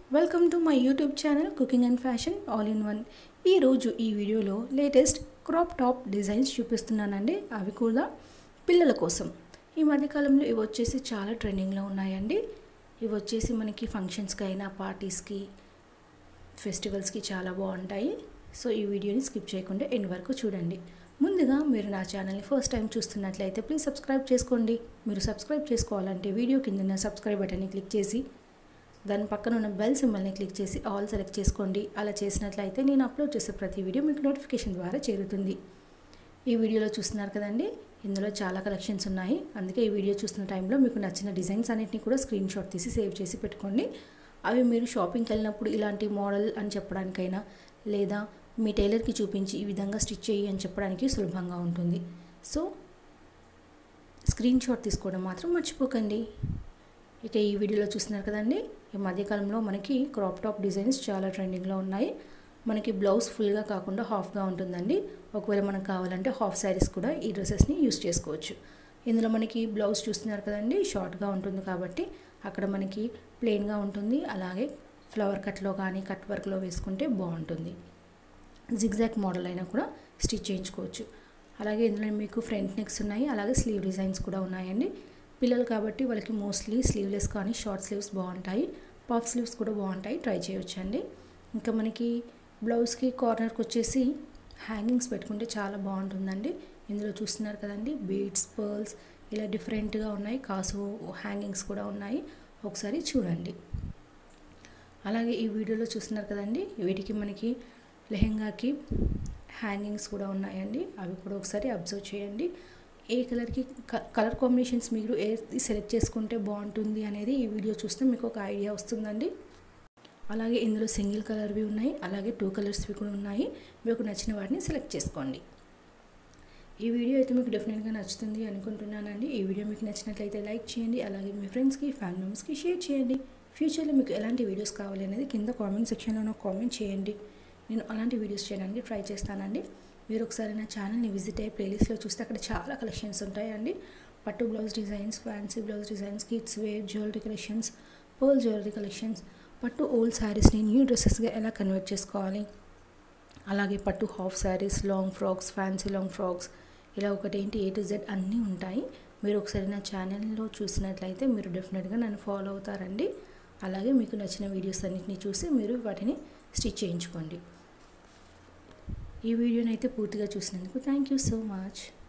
welcome to my YouTube channel cooking and fashion all in one ఈరోజు ఈ వీడియోలో latest crop top designs చూపిస్తున్నానండి అవి కూడా పిల్లల కోసం ఈ మధ్యకాలంలో ఇవి వచ్చేసి చాలా ట్రెండింగ్లో ఉన్నాయండి ఇవి వచ్చేసి మనకి ఫంక్షన్స్కి అయినా పార్టీస్కి ఫెస్టివల్స్కి చాలా బాగుంటాయి సో ఈ వీడియోని స్కిప్ చేయకుండా ఎండ్ వరకు చూడండి ముందుగా మీరు నా ఛానల్ని ఫస్ట్ టైం చూస్తున్నట్లయితే ప్లీజ్ సబ్స్క్రైబ్ చేసుకోండి మీరు సబ్స్క్రైబ్ చేసుకోవాలంటే వీడియో కింద సబ్స్క్రైబ్ బటన్ని క్లిక్ చేసి దాని పక్కన ఉన్న బెల్ సింబల్ని క్లిక్ చేసి ఆల్ సెలెక్ట్ చేసుకోండి అలా చేసినట్లయితే నేను అప్లోడ్ చేసే ప్రతి వీడియో మీకు నోటిఫికేషన్ ద్వారా చేరుతుంది ఈ వీడియోలో చూస్తున్నారు కదండి ఇందులో చాలా కలెక్షన్స్ ఉన్నాయి అందుకే ఈ వీడియో చూస్తున్న టైంలో మీకు నచ్చిన డిజైన్స్ అన్నింటినీ కూడా స్క్రీన్ షాట్ తీసి సేవ్ చేసి పెట్టుకోండి అవి మీరు షాపింగ్కి వెళ్ళినప్పుడు ఇలాంటి మోడల్ అని చెప్పడానికైనా లేదా మీ టైలర్కి చూపించి ఈ విధంగా స్టిచ్ చేయి అని చెప్పడానికి సులభంగా ఉంటుంది సో స్క్రీన్ షాట్ తీసుకోవడం మాత్రం మర్చిపోకండి ఇక ఈ వీడియోలో చూస్తున్నారు కదండి ఈ మధ్యకాలంలో మనకి క్రాప్ టాప్ డిజైన్స్ చాలా ట్రెండింగ్లో ఉన్నాయి మనకి బ్లౌజ్ ఫుల్గా కాకుండా హాఫ్గా ఉంటుందండి ఒకవేళ మనకు కావాలంటే హాఫ్ శారీస్ కూడా ఈ డ్రెస్సెస్ని యూస్ చేసుకోవచ్చు ఇందులో మనకి బ్లౌజ్ చూస్తున్నారు కదండి షార్ట్గా ఉంటుంది కాబట్టి అక్కడ మనకి ప్లెయిన్గా ఉంటుంది అలాగే ఫ్లవర్ కట్లో కానీ కట్ వర్క్లో వేసుకుంటే బాగుంటుంది జిగ్జాక్ మోడల్ అయినా కూడా స్టిచ్ చేయించుకోవచ్చు అలాగే ఇందులో మీకు ఫ్రంట్ నెక్స్ ఉన్నాయి అలాగే స్లీవ్ డిజైన్స్ కూడా ఉన్నాయండి పిల్లలు కాబట్టి వాళ్ళకి మోస్ట్లీ స్లీవ్లెస్ కానీ షార్ట్ స్లీవ్స్ బాగుంటాయి పఫ్ స్లీవ్స్ కూడా బాగుంటాయి ట్రై చేయొచ్చండి ఇంకా మనకి బ్లౌజ్కి కార్నర్కి వచ్చేసి హ్యాంగింగ్స్ పెట్టుకుంటే చాలా బాగుంటుందండి ఇందులో చూస్తున్నారు కదండి బీడ్స్ పర్ల్స్ ఇలా డిఫరెంట్గా ఉన్నాయి కాసు హ్యాంగింగ్స్ కూడా ఉన్నాయి ఒకసారి చూడండి అలాగే ఈ వీడియోలో చూస్తున్నారు కదండి వీటికి మనకి లెహెంగాకి హ్యాంగింగ్స్ కూడా ఉన్నాయండి అవి కూడా ఒకసారి అబ్జర్వ్ చేయండి ఏ కలర్కి కలర్ కాంబినేషన్స్ మీరు ఏది సెలెక్ట్ చేసుకుంటే బాగుంటుంది అనేది ఈ వీడియో చూస్తే మీకు ఒక ఐడియా వస్తుందండి అలాగే ఇందులో సింగిల్ కలర్వి ఉన్నాయి అలాగే టూ కలర్స్వి కూడా ఉన్నాయి మీకు నచ్చిన వాటిని సెలెక్ట్ చేసుకోండి ఈ వీడియో అయితే మీకు డెఫినెట్గా నచ్చుతుంది అనుకుంటున్నానండి ఈ వీడియో మీకు నచ్చినట్లయితే లైక్ చేయండి అలాగే మీ ఫ్రెండ్స్కి ఫ్యామిలీ మెంబర్స్కి షేర్ చేయండి ఫ్యూచర్లో మీకు ఎలాంటి వీడియోస్ కావాలి అనేది కింద కామెంట్ సెక్షన్లో నాకు కామెంట్ చేయండి నేను అలాంటి వీడియోస్ చేయడానికి ట్రై చేస్తానండి మీరు ఒకసారి నా ఛానల్ని విజిట్ అయ్యి ప్లేలిస్ట్లో చూస్తే అక్కడ చాలా కలెక్షన్స్ ఉంటాయండి పట్టు blouse designs fancy blouse designs kids wear jewellery collections pearl jewellery collections పట్టు ఓల్డ్ శారీస్ని న్యూ డ్రెస్సెస్గా ఎలా కన్వర్ట్ చేసుకోవాలి అలాగే పట్టు half sarees long frocks fancy long frocks ఇలా ఒకటి ఏంటి ఏ టు జెడ్ అన్నీ ఉంటాయి మీరు ఒకసారి నా ఛానల్లో చూసినట్లయితే మీరు డెఫినెట్గా నన్ను ఫాలో అవుతారండి అలాగే మీకు నచ్చిన వీడియోస్ అన్నింటినీ చూసి మీరు వాటిని స్టిచ్ చేయించుకోండి ఈ వీడియోని అయితే పూర్తిగా చూసినందుకు థ్యాంక్ యూ సో మచ్